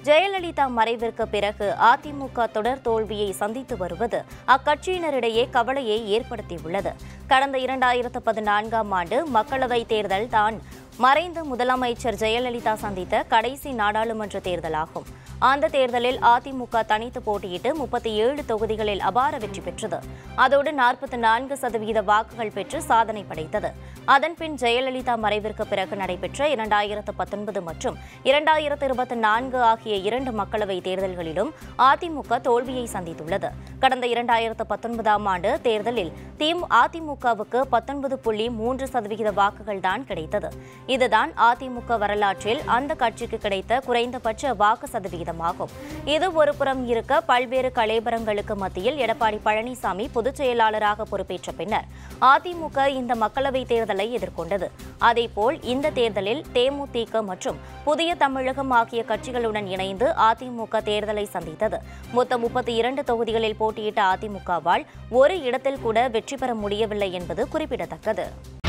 ஜெயலலிதா மறைவிற்கு பிறகு அதிமுக தொடர் தோல்வியை சந்தித்து வருவது அக்கட்சியினரிடையே கவலையை ஏற்படுத்தியுள்ளது கடந்த இரண்டாயிரத்து பதினான்காம் ஆண்டு மக்களவைத் தேர்தல் தான் மறைந்த முதலமைச்சர் ஜெயலலிதா சந்தித்த கடைசி நாடாளுமன்ற தேர்தலாகும் அந்த தேர்தலில் அதிமுக தனித்து போட்டியிட்டு முப்பத்தி ஏழு தொகுதிகளில் அபார வெற்றி பெற்றது அதோடு நாற்பத்தி நான்கு சதவீத வாக்குகள் பெற்று சாதனை படைத்தது அதன்பின் ஜெயலலிதா மறைவிற்கு பிறகு நடைபெற்ற இரண்டாயிரத்து பத்தொன்பது மற்றும் இரண்டாயிரத்து இருபத்தி நான்கு ஆகிய இரண்டு மக்களவை தேர்தல்களிலும் அதிமுக தோல்வியை சந்தித்துள்ளது கடந்த இரண்டாயிரத்து பத்தொன்பதாம் ஆண்டு தேர்தலில் திமு அதிமுகவுக்கு பத்தொன்பது புள்ளி மூன்று சதவிகித வாக்குகள் தான் கிடைத்தது இதுதான் அதிமுக வரலாற்றில் அந்த கட்சிக்கு கிடைத்த குறைந்தபட்ச வாக்கு சதவிகிதமாகும் இது ஒரு புறம் இருக்க பல்வேறு கலேபரங்களுக்கு மத்தியில் எடப்பாடி பழனிசாமி பொதுச் செயலாளராக பொறுப்பேற்ற பின்னர் அதிமுக இந்த மக்களவைத் தேர்தலை எதிர்கொண்டது அதேபோல் இந்த தேர்தலில் தேமுதிக மற்றும் புதிய தமிழகம் ஆகிய கட்சிகளுடன் இணைந்து அதிமுக தேர்தலை சந்தித்தது மொத்தம் முப்பத்தி இரண்டு தொகுதிகளில் போட்டியிட்ட அதிமுகவால் ஒரு இடத்தில் கூட வெற்றி பெற முடியவில்லை என்பது குறிப்பிடத்தக்கது